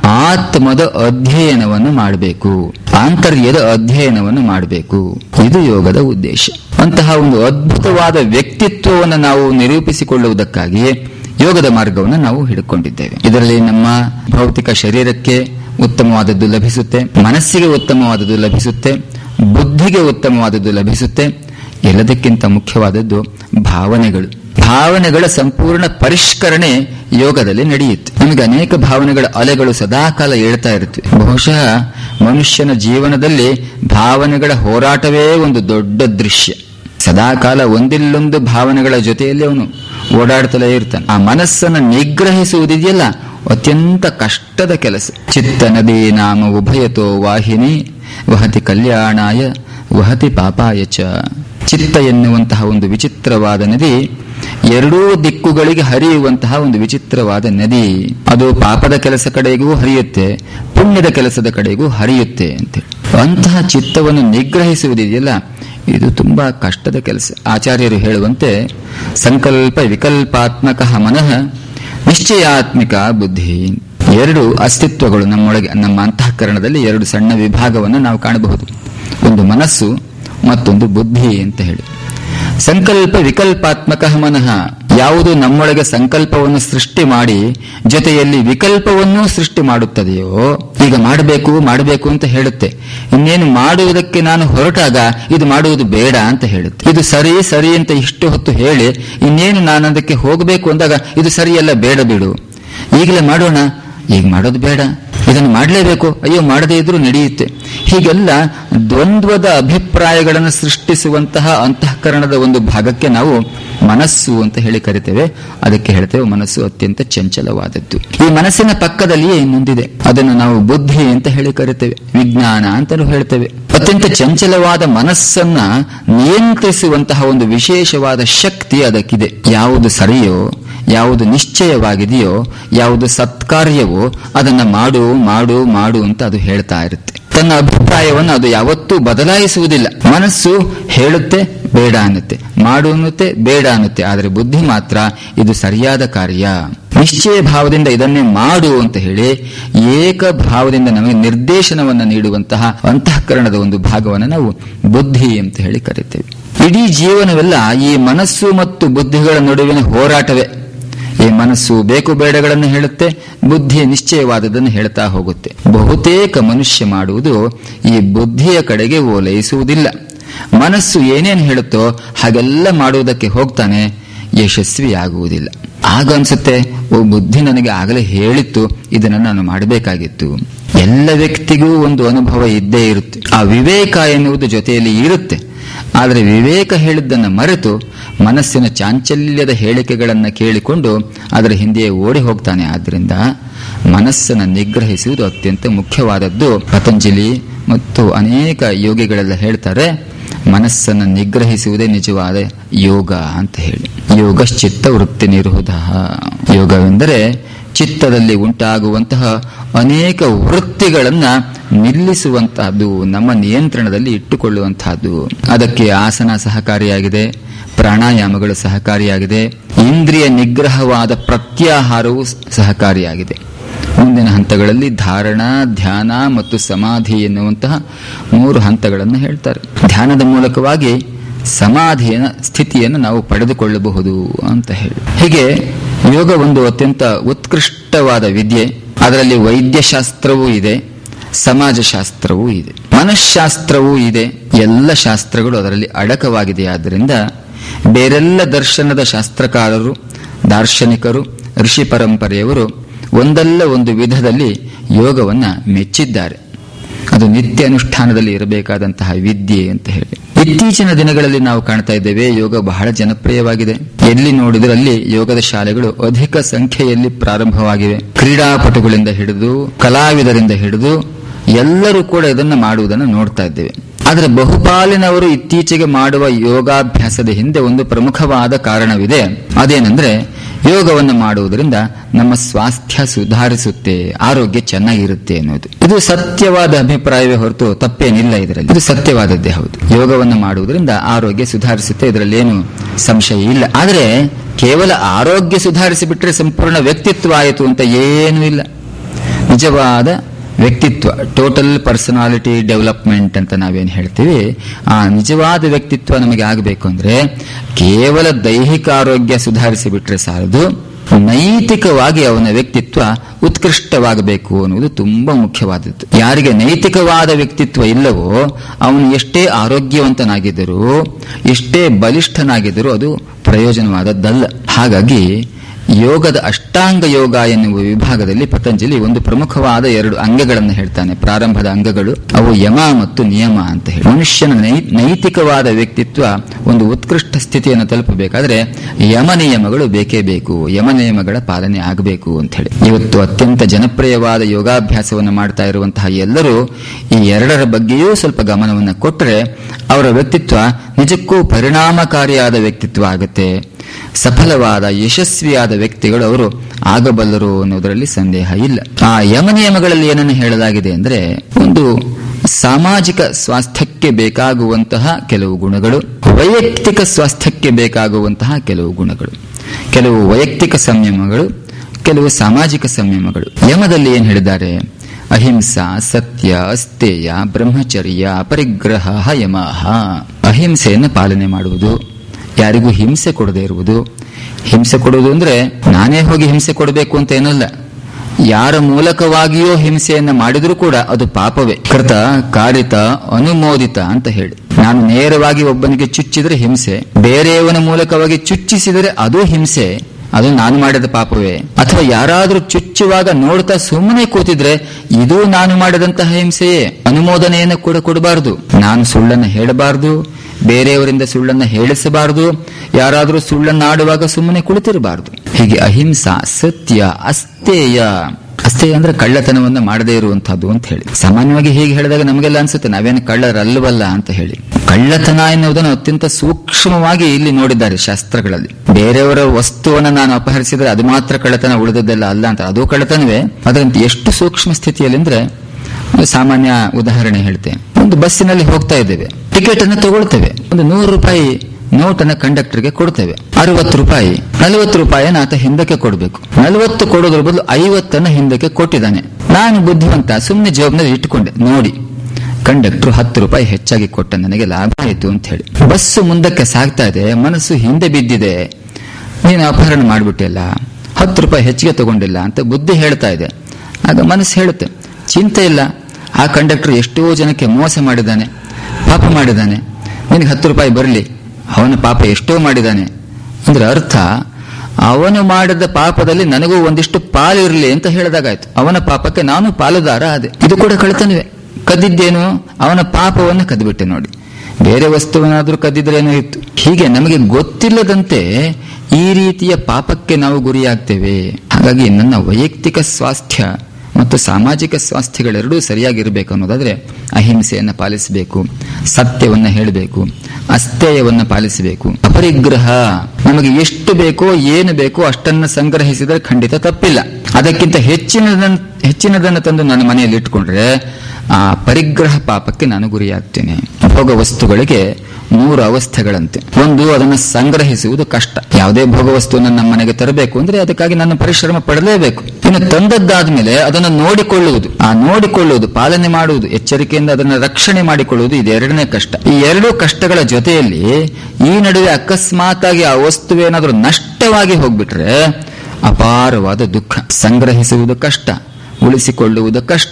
ಆತ್ಮದ ಅಧ್ಯಯನವನ್ನು ಮಾಡಬೇಕು ಆಂತರ್ಯದ ಅಧ್ಯಯನವನ್ನು ಮಾಡಬೇಕು ಇದು ಯೋಗದ ಉದ್ದೇಶ ಅಂತಹ ಒಂದು ಅದ್ಭುತವಾದ ವ್ಯಕ್ತಿತ್ವವನ್ನು ನಾವು ನಿರೂಪಿಸಿಕೊಳ್ಳುವುದಕ್ಕಾಗಿ ಯೋಗದ ಮಾರ್ಗವನ್ನು ನಾವು ಹಿಡ್ಕೊಂಡಿದ್ದೇವೆ ಇದರಲ್ಲಿ ನಮ್ಮ ಭೌತಿಕ ಶರೀರಕ್ಕೆ ಉತ್ತಮವಾದದ್ದು ಲಭಿಸುತ್ತೆ ಮನಸ್ಸಿಗೆ ಉತ್ತಮವಾದದ್ದು ಲಭಿಸುತ್ತೆ ಬುದ್ಧಿಗೆ ಉತ್ತಮವಾದದ್ದು ಲಭಿಸುತ್ತೆ ಎಲ್ಲದಕ್ಕಿಂತ ಮುಖ್ಯವಾದದ್ದು ಭಾವನೆಗಳು ಭಾವನೆಗಳ ಸಂಪೂರ್ಣ ಪರಿಷ್ಕರಣೆ ಯೋಗದಲ್ಲಿ ನಡೆಯುತ್ತೆ ನಮಗೆ ಅನೇಕ ಭಾವನೆಗಳ ಅಲೆಗಳು ಸದಾಕಾಲ ಹೇಳ್ತಾ ಇರುತ್ತವೆ ಬಹುಶಃ ಮನುಷ್ಯನ ಜೀವನದಲ್ಲಿ ಭಾವನೆಗಳ ಹೋರಾಟವೇ ಒಂದು ದೊಡ್ಡ ದೃಶ್ಯ ಸದಾಕಾಲ ಒಂದಿಲ್ಲೊಂದು ಭಾವನೆಗಳ ಜೊತೆಯಲ್ಲಿ ಅವನು ಓಡಾಡ್ತಲೇ ಇರ್ತಾನೆ ಆ ಮನಸ್ಸನ್ನು ನಿಗ್ರಹಿಸುವುದಿದೆಯಲ್ಲ ಅತ್ಯಂತ ಕಷ್ಟದ ಕೆಲಸ ಚಿತ್ತ ನದಿ ನಾಮ ಉಭಯತೋ ವಾಹಿನಿ ವಹತಿ ಕಲ್ಯಾಣಾಯ ವಹತಿ ಪಾಪಾಯ ಚ ಚಿತ್ತ ಎನ್ನುವಂತಹ ಒಂದು ವಿಚಿತ್ರವಾದ ನದಿ ಎರಡೂ ದಿಕ್ಕುಗಳಿಗೆ ಹರಿಯುವಂತಹ ಒಂದು ವಿಚಿತ್ರವಾದ ನದಿ ಅದು ಪಾಪದ ಕೆಲಸ ಕಡೆಗೂ ಹರಿಯುತ್ತೆ ಪುಣ್ಯದ ಕೆಲಸದ ಕಡೆಗೂ ಹರಿಯುತ್ತೆ ಅಂತೇಳಿ ಅಂತಹ ಚಿತ್ತವನ್ನು ನಿಗ್ರಹಿಸುವುದಿದೆಯಲ್ಲ ಇದು ತುಂಬಾ ಕಷ್ಟದ ಕೆಲಸ ಆಚಾರ್ಯರು ಹೇಳುವಂತೆ ಸಂಕಲ್ಪ ವಿಕಲ್ಪಾತ್ಮಕ ಮನಃ ನಿಶ್ಚಯಾತ್ಮಿಕ ಬುದ್ಧಿ ಎರಡು ಅಸ್ತಿತ್ವಗಳು ನಮ್ಮೊಳಗೆ ನಮ್ಮ ಅಂತಃಕರಣದಲ್ಲಿ ಎರಡು ಸಣ್ಣ ವಿಭಾಗವನ್ನು ನಾವು ಕಾಣಬಹುದು ಒಂದು ಮನಸ್ಸು ಮತ್ತೊಂದು ಬುದ್ಧಿ ಅಂತ ಹೇಳಿ ಸಂಕಲ್ಪ ವಿಕಲ್ಪಾತ್ಮಕ ಮನಃ ಯಾವುದು ನಮ್ಮೊಳಗೆ ಸಂಕಲ್ಪವನ್ನು ಸೃಷ್ಟಿ ಮಾಡಿ ಜೊತೆಯಲ್ಲಿ ವಿಕಲ್ಪವನ್ನೂ ಸೃಷ್ಟಿ ಮಾಡುತ್ತದೆಯೋ ಈಗ ಮಾಡಬೇಕು ಮಾಡಬೇಕು ಅಂತ ಹೇಳುತ್ತೆ ಇನ್ನೇನು ಮಾಡುವುದಕ್ಕೆ ನಾನು ಹೊರಟಾಗ ಇದು ಮಾಡುವುದು ಬೇಡ ಅಂತ ಹೇಳುತ್ತೆ ಇದು ಸರಿ ಸರಿ ಅಂತ ಇಷ್ಟು ಹೊತ್ತು ಹೇಳಿ ಇನ್ನೇನು ನಾನು ಅದಕ್ಕೆ ಹೋಗಬೇಕು ಅಂದಾಗ ಇದು ಸರಿಯಲ್ಲ ಬೇಡ ಬಿಡು ಈಗಲೇ ಮಾಡೋಣ ಈಗ ಮಾಡೋದು ಬೇಡ ಇದನ್ನು ಮಾಡಲೇಬೇಕು ಅಯ್ಯೋ ಮಾಡದೇ ಇದ್ರೂ ನಡೆಯುತ್ತೆ ಹೀಗೆಲ್ಲ ದ್ವಂದ್ವದ ಅಭಿಪ್ರಾಯಗಳನ್ನು ಸೃಷ್ಟಿಸುವಂತಹ ಅಂತಃಕರಣದ ಒಂದು ಭಾಗಕ್ಕೆ ನಾವು ಮನಸ್ಸು ಅಂತ ಹೇಳಿ ಕರಿತೇವೆ ಅದಕ್ಕೆ ಹೇಳ್ತೇವೆ ಮನಸ್ಸು ಅತ್ಯಂತ ಚಂಚಲವಾದದ್ದು ಈ ಮನಸ್ಸಿನ ಪಕ್ಕದಲ್ಲಿಯೇ ಇನ್ನೊಂದಿದೆ ಅದನ್ನು ನಾವು ಬುದ್ಧಿ ಅಂತ ಹೇಳಿ ಕರಿತೇವೆ ವಿಜ್ಞಾನ ಅಂತಲೂ ಹೇಳ್ತೇವೆ ಅತ್ಯಂತ ಚಂಚಲವಾದ ಮನಸ್ಸನ್ನ ನಿಯಂತ್ರಿಸುವಂತಹ ಒಂದು ವಿಶೇಷವಾದ ಶಕ್ತಿ ಅದಕ್ಕಿದೆ ಯಾವುದು ಸರಿಯೋ ಯಾವುದು ನಿಶ್ಚಯವಾಗಿದೆಯೋ ಯಾವುದು ಸತ್ಕಾರ್ಯವೋ ಅದನ್ನ ಮಾಡು ಮಾಡು ಮಾಡು ಅಂತ ಅದು ಹೇಳ್ತಾ ಇರುತ್ತೆ ತನ್ನ ಅಭಿಪ್ರಾಯವನ್ನು ಅದು ಯಾವತ್ತೂ ಬದಲಾಯಿಸುವುದಿಲ್ಲ ಮನಸ್ಸು ಹೇಳುತ್ತೆ ಬೇಡ ಅನ್ನುತ್ತೆ ಮಾಡು ಅನ್ನುತ್ತೆ ಬೇಡ ಅನ್ನುತ್ತೆ ಆದರೆ ಬುದ್ಧಿ ಮಾತ್ರ ಇದು ಸರಿಯಾದ ಕಾರ್ಯ ನಿಶ್ಚಯ ಭಾವದಿಂದ ಇದನ್ನೇ ಮಾಡು ಅಂತ ಹೇಳಿ ಏಕ ಭಾವದಿಂದ ನಮಗೆ ನಿರ್ದೇಶನವನ್ನು ನೀಡುವಂತಹ ಅಂತಃಕರಣದ ಒಂದು ಭಾಗವನ್ನು ನಾವು ಬುದ್ಧಿ ಅಂತ ಹೇಳಿ ಕರಿತೇವೆ ಇಡೀ ಜೀವನವೆಲ್ಲ ಈ ಮನಸ್ಸು ಮತ್ತು ಬುದ್ಧಿಗಳ ನಡುವಿನ ಹೋರಾಟವೇ ಈ ಮನಸ್ಸು ಬೇಕು ಬೇಡಗಳನ್ನು ಹೇಳುತ್ತೆ ಬುದ್ಧಿ ನಿಶ್ಚಯವಾದದನ್ನು ಹೇಳ್ತಾ ಹೋಗುತ್ತೆ ಬಹುತೇಕ ಮನುಷ್ಯ ಮಾಡುವುದು ಈ ಬುದ್ಧಿಯ ಕಡೆಗೆ ಓಲೈಸುವುದಿಲ್ಲ ಮನಸ್ಸು ಏನೇನು ಹೇಳುತ್ತೋ ಹಾಗೆಲ್ಲ ಮಾಡುವುದಕ್ಕೆ ಹೋಗ್ತಾನೆ ಯಶಸ್ವಿಯಾಗುವುದಿಲ್ಲ ಆಗ ಅನ್ಸುತ್ತೆ ಓ ಬುದ್ಧಿ ನನಗೆ ಆಗಲೇ ಹೇಳಿತ್ತು ಇದನ್ನು ನಾನು ಮಾಡಬೇಕಾಗಿತ್ತು ಎಲ್ಲ ವ್ಯಕ್ತಿಗೂ ಒಂದು ಅನುಭವ ಇದ್ದೇ ಇರುತ್ತೆ ಆ ವಿವೇಕ ಎನ್ನುವುದು ಜೊತೆಯಲ್ಲಿ ಇರುತ್ತೆ ಆದರೆ ವಿವೇಕ ಹೇಳಿದ್ದನ್ನು ಮರೆತು ಮನಸ್ಸಿನ ಚಾಂಚಲ್ಯದ ಹೇಳಿಕೆಗಳನ್ನು ಕೇಳಿಕೊಂಡು ಅದರ ಹಿಂದೆಯೇ ಓಡಿ ಹೋಗ್ತಾನೆ ಆದ್ದರಿಂದ ಮನಸ್ಸನ್ನು ನಿಗ್ರಹಿಸುವುದು ಅತ್ಯಂತ ಮುಖ್ಯವಾದದ್ದು ಪತಂಜಲಿ ಮತ್ತು ಅನೇಕ ಯೋಗಿಗಳೆಲ್ಲ ಹೇಳ್ತಾರೆ ಮನಸ್ಸನ್ನು ನಿಗ್ರಹಿಸುವುದೇ ನಿಜವಾದ ಯೋಗ ಅಂತ ಹೇಳಿ ಯೋಗಶ್ಚಿತ್ತ ವೃತ್ತಿ ನಿರುಹುದ ಯೋಗವೆಂದರೆ ಚಿತ್ತದಲ್ಲಿ ಉಂಟಾಗುವಂತಹ ಅನೇಕ ವೃತ್ತಿಗಳನ್ನ ನಿಲ್ಲಿಸುವಂತಹದ್ದು ನಮ್ಮ ನಿಯಂತ್ರಣದಲ್ಲಿ ಇಟ್ಟುಕೊಳ್ಳುವಂತಹದ್ದು ಅದಕ್ಕೆ ಆಸನ ಸಹಕಾರಿಯಾಗಿದೆ ಪ್ರಾಣಾಯಾಮಗಳು ಸಹಕಾರಿಯಾಗಿದೆ ಇಂದ್ರಿಯ ನಿಗ್ರಹವಾದ ಪ್ರತ್ಯಾಹಾರವು ಸಹಕಾರಿಯಾಗಿದೆ ಮುಂದಿನ ಹಂತಗಳಲ್ಲಿ ಧಾರಣ ಧ್ಯಾನ ಮತ್ತು ಸಮಾಧಿ ಎನ್ನುವಂತಹ ಮೂರು ಹಂತಗಳನ್ನು ಹೇಳ್ತಾರೆ ಧ್ಯಾನದ ಮೂಲಕವಾಗಿ ಸಮಾಧಿಯ ಸ್ಥಿತಿಯನ್ನು ನಾವು ಪಡೆದುಕೊಳ್ಳಬಹುದು ಅಂತ ಹೇಳಿ ಹೀಗೆ ಯೋಗ ಒಂದು ಅತ್ಯಂತ ಉತ್ಕೃಷ್ಟವಾದ ವಿದ್ಯೆ ಅದರಲ್ಲಿ ವೈದ್ಯಶಾಸ್ತ್ರವೂ ಇದೆ ಸಮಾಜಶಾಸ್ತ್ರವೂ ಇದೆ ಮನಃಶಾಸ್ತ್ರವೂ ಇದೆ ಎಲ್ಲ ಶಾಸ್ತ್ರಗಳು ಅದರಲ್ಲಿ ಅಡಕವಾಗಿದೆ ಆದ್ದರಿಂದ ಬೇರೆಲ್ಲ ದರ್ಶನದ ಶಾಸ್ತ್ರಕಾರರು ದಾರ್ಶನಿಕರು ಋಷಿ ಪರಂಪರೆಯವರು ಒಂದಲ್ಲ ಒಂದು ವಿಧದಲ್ಲಿ ಯೋಗವನ್ನ ಮೆಚ್ಚಿದ್ದಾರೆ ಅದು ನಿತ್ಯ ಅನುಷ್ಠಾನದಲ್ಲಿ ಇರಬೇಕಾದಂತಹ ವಿದ್ಯೆ ಅಂತ ಹೇಳಿ ಇತ್ತೀಚಿನ ದಿನಗಳಲ್ಲಿ ನಾವು ಕಾಣ್ತಾ ಇದ್ದೇವೆ ಯೋಗ ಬಹಳ ಜನಪ್ರಿಯವಾಗಿದೆ ಎಲ್ಲಿ ನೋಡಿದರೂ ಅಲ್ಲಿ ಯೋಗದ ಶಾಲೆಗಳು ಅಧಿಕ ಸಂಖ್ಯೆಯಲ್ಲಿ ಪ್ರಾರಂಭವಾಗಿವೆ ಕ್ರೀಡಾಪಟುಗಳಿಂದ ಹಿಡಿದು ಕಲಾವಿದರಿಂದ ಹಿಡಿದು ಎಲ್ಲರೂ ಕೂಡ ಇದನ್ನು ಮಾಡುವುದನ್ನು ನೋಡ್ತಾ ಇದ್ದೇವೆ ಆದರೆ ಬಹುಪಾಲಿನವರು ಇತ್ತೀಚೆಗೆ ಮಾಡುವ ಯೋಗಾಭ್ಯಾಸದ ಹಿಂದೆ ಒಂದು ಪ್ರಮುಖವಾದ ಕಾರಣವಿದೆ ಅದೇನೆಂದ್ರೆ ಯೋಗವನ್ನು ಮಾಡುವುದರಿಂದ ನಮ್ಮ ಸ್ವಾಸ್ಥ್ಯ ಸುಧಾರಿಸುತ್ತೆ ಆರೋಗ್ಯ ಚೆನ್ನಾಗಿರುತ್ತೆ ಅನ್ನೋದು ಇದು ಸತ್ಯವಾದ ಅಭಿಪ್ರಾಯವೇ ಹೊರತು ತಪ್ಪೇನಿಲ್ಲ ಇದರಲ್ಲಿ ಇದು ಸತ್ಯವಾದದ್ದೇ ಹೌದು ಯೋಗವನ್ನು ಮಾಡುವುದರಿಂದ ಆರೋಗ್ಯ ಸುಧಾರಿಸುತ್ತೆ ಇದರಲ್ಲಿ ಏನು ಸಂಶಯ ಇಲ್ಲ ಆದರೆ ಕೇವಲ ಆರೋಗ್ಯ ಸುಧಾರಿಸಿ ಬಿಟ್ರೆ ಸಂಪೂರ್ಣ ವ್ಯಕ್ತಿತ್ವ ಆಯಿತು ಅಂತ ಏನೂ ಇಲ್ಲ ನಿಜವಾದ ವ್ಯಕ್ತಿತ್ವ ಟೋಟಲ್ ಪರ್ಸನಾಲಿಟಿ ಡೆವಲಪ್ಮೆಂಟ್ ಅಂತ ನಾವೇನು ಹೇಳ್ತೀವಿ ಆ ನಿಜವಾದ ವ್ಯಕ್ತಿತ್ವ ನಮಗೆ ಆಗಬೇಕು ಅಂದ್ರೆ ಕೇವಲ ದೈಹಿಕ ಆರೋಗ್ಯ ಸುಧಾರಿಸಿ ಬಿಟ್ರೆ ಸಾಲದು ನೈತಿಕವಾಗಿ ಅವನ ವ್ಯಕ್ತಿತ್ವ ಉತ್ಕೃಷ್ಟವಾಗಬೇಕು ಅನ್ನುವುದು ತುಂಬಾ ಮುಖ್ಯವಾದದ್ದು ಯಾರಿಗೆ ನೈತಿಕವಾದ ವ್ಯಕ್ತಿತ್ವ ಇಲ್ಲವೋ ಅವನು ಎಷ್ಟೇ ಆರೋಗ್ಯವಂತನಾಗಿದ್ದರೂ ಎಷ್ಟೇ ಬಲಿಷ್ಠನಾಗಿದ್ದರೂ ಅದು ಪ್ರಯೋಜನವಾದದ್ದಲ್ಲ ಹಾಗಾಗಿ ಯೋಗದ ಅಷ್ಟಾಂಗ ಯೋಗ ಎನ್ನುವ ವಿಭಾಗದಲ್ಲಿ ಪತಂಜಲಿ ಒಂದು ಪ್ರಮುಖವಾದ ಎರಡು ಅಂಗಗಳನ್ನು ಹೇಳ್ತಾನೆ ಪ್ರಾರಂಭದ ಅಂಗಗಳು ಅವು ಯಮ ಮತ್ತು ನಿಯಮ ಅಂತ ಹೇಳಿ ಮನುಷ್ಯನ ನೈ- ನೈತಿಕವಾದ ವ್ಯಕ್ತಿತ್ವ ಒಂದು ಉತ್ಕೃಷ್ಟ ಸ್ಥಿತಿಯನ್ನು ತಲುಪಬೇಕಾದ್ರೆ ಯಮ ನಿಯಮಗಳು ಬೇಕೇ ಬೇಕು ಯಮ ನಿಯಮಗಳ ಪಾಲನೆ ಆಗಬೇಕು ಅಂತ ಹೇಳಿ ಇವತ್ತು ಅತ್ಯಂತ ಜನಪ್ರಿಯವಾದ ಯೋಗಾಭ್ಯಾಸವನ್ನು ಮಾಡ್ತಾ ಇರುವಂತಹ ಎಲ್ಲರೂ ಈ ಎರಡರ ಬಗ್ಗೆಯೂ ಸ್ವಲ್ಪ ಗಮನವನ್ನು ಕೊಟ್ಟರೆ ಅವರ ವ್ಯಕ್ತಿತ್ವ ನಿಜಕ್ಕೂ ಪರಿಣಾಮಕಾರಿಯಾದ ವ್ಯಕ್ತಿತ್ವ ಆಗುತ್ತೆ ಸಫಲವಾದ ಯಶಸ್ವಿಯಾದ ವ್ಯಕ್ತಿಗಳು ಅವರು ಆಗಬಲ್ಲರು ಅನ್ನೋದರಲ್ಲಿ ಸಂದೇಹ ಇಲ್ಲ ಆ ಯಮ ನಿಯಮಗಳಲ್ಲಿ ಏನನ್ನು ಹೇಳಲಾಗಿದೆ ಅಂದ್ರೆ ಒಂದು ಸಾಮಾಜಿಕ ಸ್ವಾಸ್ಥ್ಯಕ್ಕೆ ಬೇಕಾಗುವಂತಹ ಕೆಲವು ಗುಣಗಳು ವೈಯಕ್ತಿಕ ಸ್ವಾಸ್ಥ್ಯಕ್ಕೆ ಬೇಕಾಗುವಂತಹ ಕೆಲವು ಗುಣಗಳು ಕೆಲವು ವೈಯಕ್ತಿಕ ಸಂಯಮಗಳು ಕೆಲವು ಸಾಮಾಜಿಕ ಸಂಯಮಗಳು ಯಮದಲ್ಲಿ ಏನ್ ಹೇಳಿದ್ದಾರೆ ಅಹಿಂಸಾ ಸತ್ಯ ಅಸ್ತೇಯ ಬ್ರಹ್ಮಚರ್ಯ ಪರಿಗ್ರಹ ಯಮಃ ಅಹಿಂಸೆಯನ್ನು ಪಾಲನೆ ಮಾಡುವುದು ಯಾರಿಗೂ ಹಿಂಸೆ ಕೊಡದೇ ಇರುವುದು ಹಿಂಸೆ ಕೊಡುವುದು ಅಂದ್ರೆ ನಾನೇ ಹೋಗಿ ಹಿಂಸೆ ಕೊಡಬೇಕು ಅಂತ ಏನಲ್ಲ ಯಾರ ಮೂಲಕವಾಗಿಯೋ ಹಿಂಸೆಯನ್ನ ಮಾಡಿದ್ರೂ ಕೂಡ ಅದು ಪಾಪವೇ ಕೃತ ಕಾರಿತ ಅನುಮೋದಿತ ಅಂತ ಹೇಳಿ ನಾನು ನೇರವಾಗಿ ಒಬ್ಬನಿಗೆ ಚುಚ್ಚಿದ್ರೆ ಹಿಂಸೆ ಬೇರೆಯವನ ಮೂಲಕವಾಗಿ ಚುಚ್ಚಿಸಿದರೆ ಅದು ಹಿಂಸೆ ಅದು ನಾನು ಮಾಡಿದ ಪಾಪವೇ ಅಥವಾ ಯಾರಾದ್ರೂ ಚುಚ್ಚುವಾಗ ನೋಡ್ತಾ ಸುಮ್ಮನೆ ಕೂತಿದ್ರೆ ಇದು ನಾನು ಮಾಡಿದಂತಹ ಹಿಂಸೆಯೇ ಅನುಮೋದನೆಯನ್ನು ಕೂಡ ಕೊಡಬಾರದು ನಾನು ಸುಳ್ಳನ್ನು ಹೇಳಬಾರದು ಬೇರೆಯವರಿಂದ ಸುಳ್ಳನ್ನು ಹೇಳಿಸಬಾರದು ಯಾರಾದರೂ ಸುಳ್ಳನ್ನು ಆಡುವಾಗ ಸುಮ್ಮನೆ ಕುಳಿತಿರಬಾರದು ಹೀಗೆ ಅಹಿಂಸಾ ಸತ್ಯ ಅಸ್ತೇಯ ಅಸ್ತೇಯ ಅಂದ್ರೆ ಕಳ್ಳತನವನ್ನ ಮಾಡದೇ ಇರುವಂತಹದ್ದು ಅಂತ ಹೇಳಿ ಸಾಮಾನ್ಯವಾಗಿ ಹೀಗೆ ಹೇಳಿದಾಗ ನಮಗೆಲ್ಲ ಅನ್ಸುತ್ತೆ ನಾವೇನು ಕಳ್ಳರಲ್ಲವಲ್ಲ ಅಂತ ಹೇಳಿ ಕಳ್ಳತನ ಎನ್ನುವುದನ್ನು ಅತ್ಯಂತ ಸೂಕ್ಷ್ಮವಾಗಿ ಇಲ್ಲಿ ನೋಡಿದ್ದಾರೆ ಶಾಸ್ತ್ರಗಳಲ್ಲಿ ಬೇರೆಯವರ ವಸ್ತುವನ್ನು ನಾನು ಅಪಹರಿಸಿದ್ರೆ ಅದು ಮಾತ್ರ ಕಳ್ಳತನ ಉಳಿದದ್ದೆಲ್ಲ ಅಲ್ಲ ಅಂತ ಅದು ಕಳ್ಳತನವೇ ಅದರಂತೆ ಎಷ್ಟು ಸೂಕ್ಷ್ಮ ಸ್ಥಿತಿಯಲ್ಲಿ ಅಂದ್ರೆ ಒಂದು ಸಾಮಾನ್ಯ ಉದಾಹರಣೆ ಹೇಳ್ತೇನೆ ಒಂದು ಬಸ್ಸಿನಲ್ಲಿ ಹೋಗ್ತಾ ಇದ್ದೇವೆ ಟಿಕೆಟ್ ಅನ್ನು ತಗೊಳ್ತೇವೆ ಒಂದು ನೂರು ರೂಪಾಯಿ ನೋಟನ್ನ ಕಂಡಕ್ಟರ್ಗೆ ಕೊಡ್ತೇವೆ ಅರವತ್ತು ರೂಪಾಯಿ ನಲವತ್ತು ರೂಪಾಯಿನ ಆತ ಹಿಂದಕ್ಕೆ ಕೊಡಬೇಕು ನಲವತ್ತು ಕೊಡೋದ್ರ ಬದಲು ಐವತ್ತನ್ನ ಹಿಂದಕ್ಕೆ ಕೊಟ್ಟಿದ್ದಾನೆ ನಾನು ಬುದ್ಧಿವಂತ ಸುಮ್ಮನೆ ಜವಾಬ್ದಾರಿ ಇಟ್ಟುಕೊಂಡೆ ನೋಡಿ ಕಂಡಕ್ಟರ್ ಹತ್ತು ರೂಪಾಯಿ ಹೆಚ್ಚಾಗಿ ಕೊಟ್ಟ ನನಗೆ ಲಾಭ ಆಯಿತು ಅಂತ ಹೇಳಿ ಬಸ್ಸು ಮುಂದಕ್ಕೆ ಸಾಗ್ತಾ ಇದೆ ಮನಸ್ಸು ಹಿಂದೆ ಬಿದ್ದಿದೆ ನೀನು ಅಪಹರಣ ಮಾಡಿಬಿಟ್ಟಿಲ್ಲ ಹತ್ತು ರೂಪಾಯಿ ಹೆಚ್ಚಿಗೆ ತಗೊಂಡಿಲ್ಲ ಅಂತ ಬುದ್ಧಿ ಹೇಳ್ತಾ ಇದೆ ಆಗ ಮನಸ್ಸು ಹೇಳುತ್ತೆ ಚಿಂತೆ ಇಲ್ಲ ಆ ಕಂಡಕ್ಟರ್ ಎಷ್ಟೋ ಜನಕ್ಕೆ ಮೋಸ ಮಾಡಿದ್ದಾನೆ ಪಾಪ ಮಾಡಿದ್ದಾನೆ ನಿನಗೆ ಹತ್ತು ರೂಪಾಯಿ ಬರಲಿ ಅವನ ಪಾಪ ಎಷ್ಟೋ ಮಾಡಿದ್ದಾನೆ ಅಂದ್ರೆ ಅರ್ಥ ಅವನು ಮಾಡಿದ ಪಾಪದಲ್ಲಿ ನನಗೂ ಒಂದಿಷ್ಟು ಪಾಲಿರಲಿ ಅಂತ ಹೇಳಿದಾಗಾಯ್ತು ಅವನ ಪಾಪಕ್ಕೆ ನಾನು ಪಾಲುದಾರ ಆದೆ ಇದು ಕೂಡ ಕಳ್ತನವೇ ಕದ್ದಿದ್ದೇನು ಅವನ ಪಾಪವನ್ನು ಕದ್ಬಿಟ್ಟೆ ನೋಡಿ ಬೇರೆ ವಸ್ತುವನ್ನಾದ್ರೂ ಕದ್ದಿದ್ರೇನೋ ಇತ್ತು ಹೀಗೆ ನಮಗೆ ಗೊತ್ತಿಲ್ಲದಂತೆ ಈ ರೀತಿಯ ಪಾಪಕ್ಕೆ ನಾವು ಗುರಿಯಾಗ್ತೇವೆ ಹಾಗಾಗಿ ನನ್ನ ವೈಯಕ್ತಿಕ ಸ್ವಾಸ್ಥ್ಯ ಮತ್ತು ಸಾಮಾಜಿಕ ಸ್ವಾಸ್ಥ್ಯಗಳೆರಡೂ ಸರಿಯಾಗಿರಬೇಕು ಅನ್ನೋದಾದ್ರೆ ಅಹಿಂಸೆಯನ್ನು ಪಾಲಿಸಬೇಕು ಸತ್ಯವನ್ನ ಹೇಳಬೇಕು ಅಸ್ಥೇಯವನ್ನು ಪಾಲಿಸಬೇಕು ಅಪರಿಗ್ರಹ ನಮಗೆ ಎಷ್ಟು ಬೇಕೋ ಏನು ಬೇಕೋ ಅಷ್ಟನ್ನು ಸಂಗ್ರಹಿಸಿದರೆ ಖಂಡಿತ ತಪ್ಪಿಲ್ಲ ಅದಕ್ಕಿಂತ ಹೆಚ್ಚಿನದನ್ನು ಹೆಚ್ಚಿನದನ್ನು ತಂದು ನನ್ನ ಮನೆಯಲ್ಲಿ ಇಟ್ಕೊಂಡ್ರೆ ಆ ಪರಿಗ್ರಹ ಪಾಪಕ್ಕೆ ನಾನು ಗುರಿಯಾಗ್ತೇನೆ ಭೋಗ ವಸ್ತುಗಳಿಗೆ ಮೂರು ಅವಸ್ಥೆಗಳಂತೆ ಒಂದು ಅದನ್ನು ಸಂಗ್ರಹಿಸುವುದು ಕಷ್ಟ ಯಾವುದೇ ಭೋಗ ವಸ್ತುವನ್ನು ನಮ್ಮ ಮನೆಗೆ ತರಬೇಕು ಅಂದ್ರೆ ಅದಕ್ಕಾಗಿ ನಾನು ಪರಿಶ್ರಮ ಪಡಲೇಬೇಕು ಇನ್ನು ತಂದದ್ದಾದ್ಮೇಲೆ ಅದನ್ನು ನೋಡಿಕೊಳ್ಳುವುದು ಆ ನೋಡಿಕೊಳ್ಳುವುದು ಪಾಲನೆ ಮಾಡುವುದು ಎಚ್ಚರಿಕೆಯಿಂದ ಅದನ್ನು ರಕ್ಷಣೆ ಮಾಡಿಕೊಳ್ಳುವುದು ಇದು ಎರಡನೇ ಕಷ್ಟ ಈ ಎರಡೂ ಕಷ್ಟಗಳ ಜೊತೆಯಲ್ಲಿ ಈ ನಡುವೆ ಅಕಸ್ಮಾತ್ ಆಗಿ ಆ ವಸ್ತುವೇನಾದ್ರೂ ನಷ್ಟವಾಗಿ ಹೋಗ್ಬಿಟ್ರೆ ಅಪಾರವಾದ ದುಃಖ ಸಂಗ್ರಹಿಸುವುದು ಕಷ್ಟ ಉಳಿಸಿಕೊಳ್ಳುವುದು ಕಷ್ಟ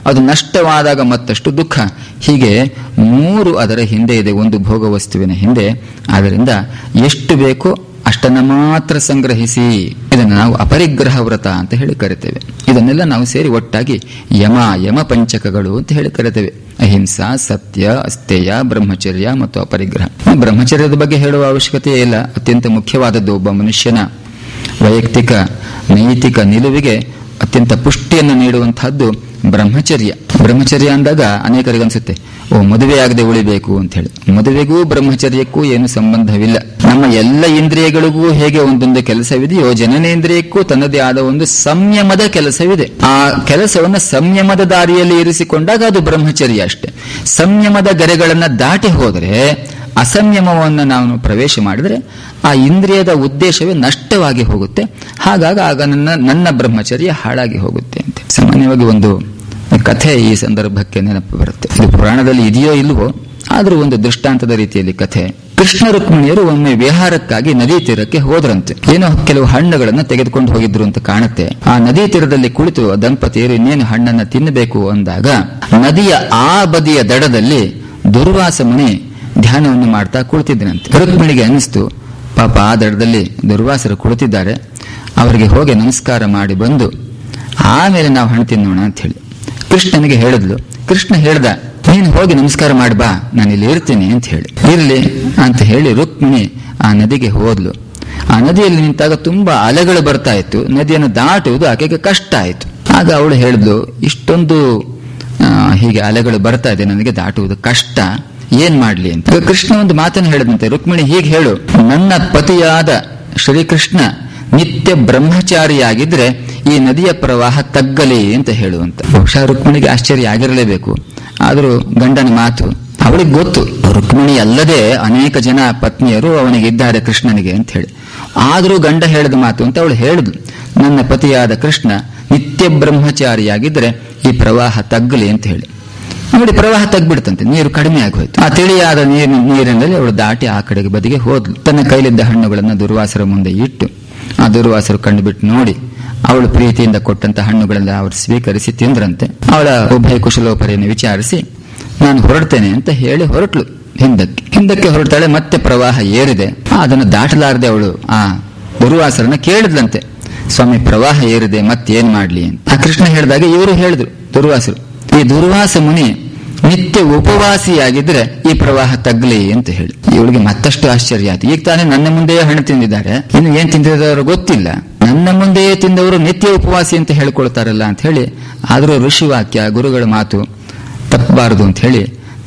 ಅದು ನಷ್ಟವಾದಾಗ ಮತ್ತಷ್ಟು ದುಃಖ ಹೀಗೆ ಮೂರು ಅದರ ಹಿಂದೆ ಇದೆ ಒಂದು ಭೋಗ ವಸ್ತುವಿನ ಹಿಂದೆ ಆದ್ದರಿಂದ ಎಷ್ಟು ಬೇಕೋ ಅಷ್ಟನ್ನ ಮಾತ್ರ ಸಂಗ್ರಹಿಸಿ ಇದನ್ನು ನಾವು ಅಪರಿಗ್ರಹ ವ್ರತ ಅಂತ ಹೇಳಿ ಕರಿತೇವೆ ಇದನ್ನೆಲ್ಲ ನಾವು ಸೇರಿ ಒಟ್ಟಾಗಿ ಯಮ ಯಮ ಪಂಚಕಗಳು ಅಂತ ಹೇಳಿ ಕರಿತೇವೆ ಅಹಿಂಸಾ ಸತ್ಯ ಅಸ್ಥೇಯ ಬ್ರಹ್ಮಚರ್ಯ ಮತ್ತು ಅಪರಿಗ್ರಹ ಬ್ರಹ್ಮಚರ್ಯದ ಬಗ್ಗೆ ಹೇಳುವ ಅವಶ್ಯಕತೆ ಇಲ್ಲ ಅತ್ಯಂತ ಮುಖ್ಯವಾದದ್ದು ಒಬ್ಬ ಮನುಷ್ಯನ ವೈಯಕ್ತಿಕ ನೈತಿಕ ನಿಲುವಿಗೆ ಅತ್ಯಂತ ಪುಷ್ಟಿಯನ್ನು ನೀಡುವಂತಹದ್ದು ಬ್ರಹ್ಮಚರ್ಯ ಬ್ರಹ್ಮಚರ್ಯ ಅಂದಾಗ ಅನೇಕರಿಗೆ ಅನ್ಸುತ್ತೆ ಓ ಮದುವೆ ಆಗದೆ ಉಳಿಬೇಕು ಅಂತ ಹೇಳಿ ಮದುವೆಗೂ ಬ್ರಹ್ಮಚರ್ಯಕ್ಕೂ ಏನು ಸಂಬಂಧವಿಲ್ಲ ನಮ್ಮ ಎಲ್ಲ ಇಂದ್ರಿಯಗಳಿಗೂ ಹೇಗೆ ಒಂದೊಂದು ಕೆಲಸವಿದೆಯೋ ಜನನೇಂದ್ರಿಯಕ್ಕೂ ತನ್ನದೇ ಆದ ಒಂದು ಸಂಯಮದ ಕೆಲಸವಿದೆ ಆ ಕೆಲಸವನ್ನು ಸಂಯಮದ ದಾರಿಯಲ್ಲಿ ಇರಿಸಿಕೊಂಡಾಗ ಅದು ಬ್ರಹ್ಮಚರ್ಯ ಅಷ್ಟೇ ಸಂಯಮದ ಗೆರೆಗಳನ್ನ ದಾಟಿ ಹೋದರೆ ಅಸಂಯಮವನ್ನು ನಾವು ಪ್ರವೇಶ ಮಾಡಿದರೆ ಆ ಇಂದ್ರಿಯದ ಉದ್ದೇಶವೇ ನಷ್ಟವಾಗಿ ಹೋಗುತ್ತೆ ಹಾಗಾಗಿ ಆಗ ನನ್ನ ನನ್ನ ಬ್ರಹ್ಮಚರ್ಯ ಹಾಳಾಗಿ ಹೋಗುತ್ತೆ ಅಂತ ಸಾಮಾನ್ಯವಾಗಿ ಒಂದು ಕಥೆ ಈ ಸಂದರ್ಭಕ್ಕೆ ನೆನಪು ಬರುತ್ತೆ ಇದು ಪುರಾಣದಲ್ಲಿ ಇದೆಯೋ ಇಲ್ವೋ ಆದರೂ ಒಂದು ದೃಷ್ಟಾಂತದ ರೀತಿಯಲ್ಲಿ ಕಥೆ ಕೃಷ್ಣ ರುಕ್ಮಿಣಿಯರು ಒಮ್ಮೆ ವಿಹಾರಕ್ಕಾಗಿ ನದಿ ತೀರಕ್ಕೆ ಹೋದ್ರಂತೆ ಏನೋ ಕೆಲವು ಹಣ್ಣುಗಳನ್ನು ತೆಗೆದುಕೊಂಡು ಹೋಗಿದ್ರು ಅಂತ ಕಾಣುತ್ತೆ ಆ ನದಿ ತೀರದಲ್ಲಿ ಕುಳಿತು ದಂಪತಿಯರು ಇನ್ನೇನು ಹಣ್ಣನ್ನ ತಿನ್ನಬೇಕು ಅಂದಾಗ ನದಿಯ ಆ ಬದಿಯ ದಡದಲ್ಲಿ ದುರ್ವಾಸ ಮುನಿ ಧ್ಯಾನವನ್ನು ಮಾಡ್ತಾ ಕುಳಿತಿದ್ದನಂತೆ ರುಕ್ಮಿಣಿಗೆ ಅನಿಸ್ತು ಪಾಪ ಆ ದಡದಲ್ಲಿ ದುರ್ವಾಸರು ಕುಳಿತಿದ್ದಾರೆ ಅವರಿಗೆ ಹೋಗಿ ನಮಸ್ಕಾರ ಮಾಡಿ ಬಂದು ಆಮೇಲೆ ನಾವು ಹಣ್ಣು ತಿನ್ನೋಣ ಅಂತ ಹೇಳಿ ಕೃಷ್ಣನಿಗೆ ಹೇಳಿದ್ಲು ಕೃಷ್ಣ ಹೇಳ್ದ ನೀನು ಹೋಗಿ ನಮಸ್ಕಾರ ಮಾಡಿ ಬಾ ನಾನು ಇಲ್ಲಿ ಇರ್ತೀನಿ ಅಂತ ಹೇಳಿ ಇರ್ಲಿ ಅಂತ ಹೇಳಿ ರುಕ್ಮಿಣಿ ಆ ನದಿಗೆ ಹೋದ್ಲು ಆ ನದಿಯಲ್ಲಿ ನಿಂತಾಗ ತುಂಬಾ ಅಲೆಗಳು ಬರ್ತಾ ಇತ್ತು ನದಿಯನ್ನು ದಾಟುವುದು ಆಕೆಗೆ ಕಷ್ಟ ಆಯಿತು ಆಗ ಅವಳು ಹೇಳಿದ್ಲು ಇಷ್ಟೊಂದು ಆ, ಹೀಗೆ ಅಲೆಗಳು ಬರ್ತಾ ಇದೆ ನನಗೆ ದಾಟುವುದು ಕಷ್ಟ ಏನ್ ಮಾಡ್ಲಿ ಅಂತ ಆಗ ಕೃಷ್ಣ ಒಂದು ಮಾತನ್ನು ಹೇಳಿದಂತೆ ರುಕ್ಮಿಣಿ ಹೀಗೆ ಹೇಳು ನನ್ನ ಪತಿಯಾದ ಶ್ರೀಕೃಷ್ಣ ನಿತ್ಯ ಬ್ರಹ್ಮಚಾರಿಯಾಗಿದ್ರೆ ಈ ನದಿಯ ಪ್ರವಾಹ ತಗ್ಗಲಿ ಅಂತ ಹೇಳುವಂತ ಬಹುಶಃ ರುಕ್ಮಿಣಿಗೆ ಆಶ್ಚರ್ಯ ಆಗಿರಲೇಬೇಕು ಆದರೂ ಗಂಡನ ಮಾತು ಅವಳಿಗೆ ಗೊತ್ತು ರುಕ್ಮಿಣಿ ಅಲ್ಲದೆ ಅನೇಕ ಜನ ಪತ್ನಿಯರು ಅವನಿಗೆ ಇದ್ದಾರೆ ಕೃಷ್ಣನಿಗೆ ಅಂತ ಹೇಳಿ ಆದರೂ ಗಂಡ ಹೇಳಿದ ಮಾತು ಅಂತ ಅವಳು ಹೇಳಿದ್ಲು ನನ್ನ ಪತಿಯಾದ ಕೃಷ್ಣ ನಿತ್ಯ ಬ್ರಹ್ಮಚಾರಿಯಾಗಿದ್ರೆ ಈ ಪ್ರವಾಹ ತಗ್ಗಲಿ ಅಂತ ಹೇಳಿ ನೋಡಿ ಪ್ರವಾಹ ತಗ್ಬಿಡ್ತಂತೆ ನೀರು ಕಡಿಮೆ ಆಗೋಯ್ತು ಆ ತಿಳಿಯಾದ ನೀರಿನ ನೀರಿನಲ್ಲಿ ಅವಳು ದಾಟಿ ಆ ಕಡೆಗೆ ಬದಿಗೆ ಹೋದ್ಲು ತನ್ನ ಕೈಲಿದ್ದ ಹಣ್ಣುಗಳನ್ನು ದುರ್ವಾಸರ ಮುಂದೆ ಇಟ್ಟು ಆ ದುರ್ವಾಸರು ಕಂಡು ಬಿಟ್ಟು ನೋಡಿ ಅವಳು ಪ್ರೀತಿಯಿಂದ ಕೊಟ್ಟಂತ ಹಣ್ಣುಗಳೆಲ್ಲ ಅವರು ಸ್ವೀಕರಿಸಿ ತಿಂದ್ರಂತೆ ಅವಳ ಉಭಯ ಕುಶಲೋಪರಿಯನ್ನು ವಿಚಾರಿಸಿ ನಾನು ಹೊರಡ್ತೇನೆ ಅಂತ ಹೇಳಿ ಹೊರಟ್ಲು ಹಿಂದಕ್ಕೆ ಹಿಂದಕ್ಕೆ ಹೊರಡ್ತಾಳೆ ಮತ್ತೆ ಪ್ರವಾಹ ಏರಿದೆ ಆ, ಅದನ್ನು ದಾಟಲಾರದೆ ಅವಳು ಆ ದುರ್ವಾಸರನ್ನ ಕೇಳಿದ್ಲಂತೆ ಸ್ವಾಮಿ ಪ್ರವಾಹ ಏರಿದೆ ಮತ್ತೇನ್ ಮಾಡ್ಲಿ ಅಂತ ಆ ಕೃಷ್ಣ ಹೇಳಿದಾಗ ಇವರು ಹೇಳಿದ್ರು ದುರ್ವಾಸರು ಈ ದುರ್ವಾಸ ಮುನಿ ನಿತ್ಯ ಉಪವಾಸಿಯಾಗಿದ್ರೆ ಈ ಪ್ರವಾಹ ತಗ್ಲಿ ಅಂತ ಹೇಳಿ ಇವಳಿಗೆ ಮತ್ತಷ್ಟು ಆಶ್ಚರ್ಯ ಆಯ್ತು ಈಗ ತಾನೇ ನನ್ನ ಮುಂದೆಯೇ ಹಣ್ಣು ತಿಂದಿದ್ದಾರೆ ಇನ್ನು ಏನ್ ತಿಂದಿದ್ದಾರೆ ಗೊತ್ತಿಲ್ಲ ನನ್ನ ಮುಂದೆಯೇ ತಿಂದವರು ನಿತ್ಯ ಉಪವಾಸಿ ಅಂತ ಹೇಳ್ಕೊಳ್ತಾರಲ್ಲ ಅಂತ ಹೇಳಿ ಆದರೂ ಋಷಿ ವಾಕ್ಯ ಗುರುಗಳ ಮಾತು ತಪ್ಪಬಾರದು ಅಂತ ಹೇಳಿ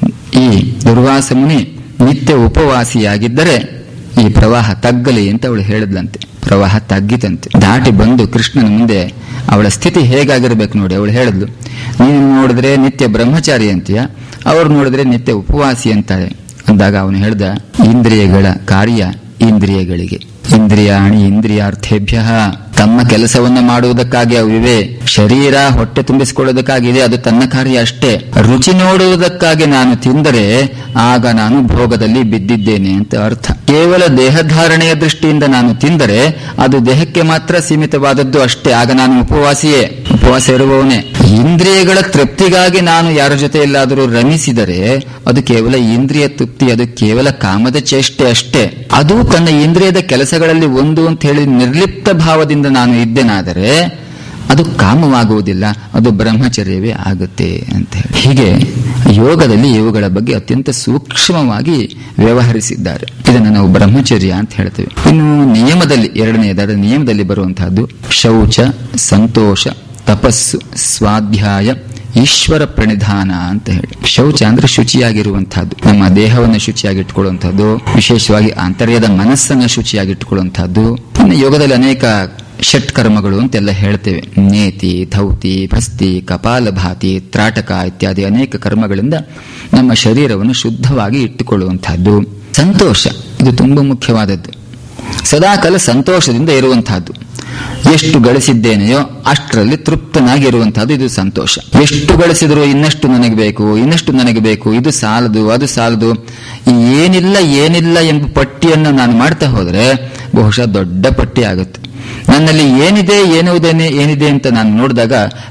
ಈ ದುರ್ವಾಸ ಮುನಿ ನಿತ್ಯ ಉಪವಾಸಿಯಾಗಿದ್ದರೆ ಈ ಪ್ರವಾಹ ತಗ್ಗಲಿ ಅಂತ ಅವಳು ಹೇಳಿದ್ಲಂತೆ ಪ್ರವಾಹ ತಗ್ಗಿತಂತೆ ದಾಟಿ ಬಂದು ಕೃಷ್ಣನ ಮುಂದೆ ಅವಳ ಸ್ಥಿತಿ ಹೇಗಾಗಿರ್ಬೇಕು ನೋಡಿ ಅವಳು ಹೇಳಿದ್ಲು ನೀನು ನೋಡಿದ್ರೆ ನಿತ್ಯ ಬ್ರಹ್ಮಚಾರಿ ಅಂತೀಯ ಅವ್ರು ನೋಡಿದ್ರೆ ನಿತ್ಯ ಉಪವಾಸಿ ಅಂತಾರೆ ಅಂದಾಗ ಅವನು ಹೇಳ್ದ ಇಂದ್ರಿಯಗಳ ಕಾರ್ಯ ಇಂದ್ರಿಯಗಳಿಗೆ ಇಂದ್ರಿಯಾಣಿ ಇಂದ್ರಿಯಾರ್ಥೇಭ್ಯ ತಮ್ಮ ಕೆಲಸವನ್ನು ಮಾಡುವುದಕ್ಕಾಗಿ ಅವಿವೆ ಶರೀರ ಹೊಟ್ಟೆ ತುಂಬಿಸಿಕೊಳ್ಳುವುದಕ್ಕಾಗಿದೆ ಅದು ತನ್ನ ಕಾರ್ಯ ಅಷ್ಟೇ ರುಚಿ ನೋಡುವುದಕ್ಕಾಗಿ ನಾನು ತಿಂದರೆ ಆಗ ನಾನು ಭೋಗದಲ್ಲಿ ಬಿದ್ದಿದ್ದೇನೆ ಅಂತ ಅರ್ಥ ಕೇವಲ ದೇಹಧಾರಣೆಯ ದೃಷ್ಟಿಯಿಂದ ನಾನು ತಿಂದರೆ ಅದು ದೇಹಕ್ಕೆ ಮಾತ್ರ ಸೀಮಿತವಾದದ್ದು ಅಷ್ಟೇ ಆಗ ನಾನು ಉಪವಾಸಿಯೇ ಉಪವಾಸ ಇರುವವನೇ ಇಂದ್ರಿಯಗಳ ತೃಪ್ತಿಗಾಗಿ ನಾನು ಯಾರ ಜೊತೆಯಲ್ಲಾದರೂ ರಮಿಸಿದರೆ ಅದು ಕೇವಲ ಇಂದ್ರಿಯ ತೃಪ್ತಿ ಅದು ಕೇವಲ ಕಾಮದ ಚೇಷ್ಟೆ ಅಷ್ಟೇ ಅದು ತನ್ನ ಇಂದ್ರಿಯದ ಕೆಲಸಗಳಲ್ಲಿ ಒಂದು ಅಂತ ಹೇಳಿ ನಿರ್ಲಿಪ್ತ ಭಾವದಿಂದ ನಾನು ಇದ್ದೇನಾದರೆ ಅದು ಕಾಮವಾಗುವುದಿಲ್ಲ ಅದು ಬ್ರಹ್ಮಚರ್ಯವೇ ಆಗುತ್ತೆ ಅಂತ ಹೇಳಿ ಹೀಗೆ ಯೋಗದಲ್ಲಿ ಇವುಗಳ ಬಗ್ಗೆ ಅತ್ಯಂತ ಸೂಕ್ಷ್ಮವಾಗಿ ವ್ಯವಹರಿಸಿದ್ದಾರೆ ಇದನ್ನು ನಾವು ಬ್ರಹ್ಮಚರ್ಯ ಅಂತ ಹೇಳ್ತೇವೆ ಇನ್ನು ನಿಯಮದಲ್ಲಿ ಎರಡನೆಯದಾದ ನಿಯಮದಲ್ಲಿ ಬರುವಂತಹದ್ದು ಶೌಚ ಸಂತೋಷ ತಪಸ್ಸು ಸ್ವಾಧ್ಯಾಯ ಈಶ್ವರ ಪ್ರಣಿಧಾನ ಅಂತ ಹೇಳಿ ಶೌಚ ಅಂದ್ರೆ ಶುಚಿಯಾಗಿರುವಂತಹದ್ದು ನಮ್ಮ ದೇಹವನ್ನು ಶುಚಿಯಾಗಿಟ್ಕೊಳ್ಳುವಂತಹದ್ದು ವಿಶೇಷವಾಗಿ ಆಂತರ್ಯದ ಮನಸ್ಸನ್ನು ಶುಚಿಯಾಗಿಟ್ಟುಕೊಳ್ಳುವಂತಹದ್ದು ಇನ್ನು ಯೋಗದಲ್ಲಿ ಅನೇಕ ಷಟ್ಕರ್ಮಗಳು ಅಂತೆಲ್ಲ ಹೇಳ್ತೇವೆ ನೇತಿ ಧೌತಿ ಭಸ್ತಿ ಕಪಾಲಭಾತಿ ತ್ರಾಟಕ ಇತ್ಯಾದಿ ಅನೇಕ ಕರ್ಮಗಳಿಂದ ನಮ್ಮ ಶರೀರವನ್ನು ಶುದ್ಧವಾಗಿ ಇಟ್ಟುಕೊಳ್ಳುವಂತಹದ್ದು ಸಂತೋಷ ಇದು ತುಂಬಾ ಮುಖ್ಯವಾದದ್ದು ಸದಾಕಾಲ ಸಂತೋಷದಿಂದ ಇರುವಂತಹದ್ದು ಎಷ್ಟು ಗಳಿಸಿದ್ದೇನೆಯೋ ಅಷ್ಟರಲ್ಲಿ ತೃಪ್ತನಾಗಿ ಇರುವಂತಹದ್ದು ಇದು ಸಂತೋಷ ಎಷ್ಟು ಗಳಿಸಿದರೂ ಇನ್ನಷ್ಟು ನನಗೆ ಬೇಕು ಇನ್ನಷ್ಟು ನನಗೆ ಬೇಕು ಇದು ಸಾಲದು ಅದು ಸಾಲದು ಈ ಏನಿಲ್ಲ ಏನಿಲ್ಲ ಎಂಬ ಪಟ್ಟಿಯನ್ನು ನಾನು ಮಾಡ್ತಾ ಹೋದ್ರೆ ಬಹುಶಃ ದೊಡ್ಡ ಪಟ್ಟಿ ಆಗುತ್ತೆ ನನ್ನಲ್ಲಿ ಏನಿದೆ ಏನುವುದೇನೆ ಏನಿದೆ ಅಂತ ನಾನು ನೋಡಿದಾಗ ಪಟ್ಟಿ